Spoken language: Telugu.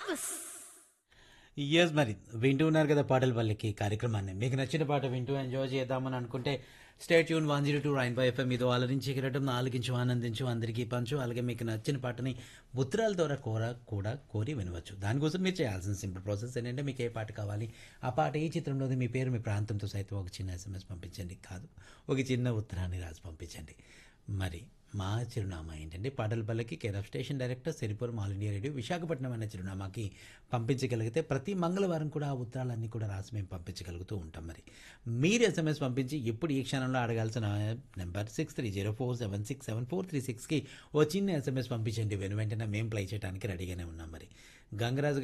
ఎస్ మరి వింటూ ఉన్నారు కదా పాటల పల్లెకి కార్యక్రమాన్ని మీకు నచ్చిన పాట వింటూ ఎంజాయ్ చేద్దామని అనుకుంటే state tune one zero two nine five FM ఇదో ఆలరించి కిరటం ఆలకించు ఆనందించు అందరికీ పంచు అలాగే మీకు నచ్చిన పాటని ఉత్తరాల ద్వారా కోర కూడా కోరి వినవచ్చు దానికోసం మీరు చేయాల్సిన సింపుల్ ప్రాసెస్ ఏంటంటే మీకు ఏ పాట కావాలి ఆ పాట ఏ చిత్రంలోది మీ పేరు మీ ప్రాంతంతో సైతం ఒక చిన్న ఎస్ఎంఎస్ పంపించండి కాదు ఒక చిన్న ఉత్తరాన్ని రాసి పంపించండి మరి మా చిరునామా ఏంటంటే పాటలపల్లికి care of station director Siripuram All India Radio Visakhapatnam అనే చిరునామాకి పంపించగలిగితే ప్రతి మంగళవారం కూడా ఆ ఉత్తరాలన్నీ కూడా రాసి మేము పంపించగలుగుతూ ఉంటాం మరి మీరు ఎస్ఎంఎస్ పంపించి ఎప్పుడు ఈ క్షణంలో అడగాల్సిన number six three zero four seven six seven four three సిక్స్కి ఓ చిన్న ఎస్ఎంఎస్ పంపించండి వెను వెంటనే మేము ప్లే చేయడానికి రెడీగానే ఉన్నాం మరి గంగరాజు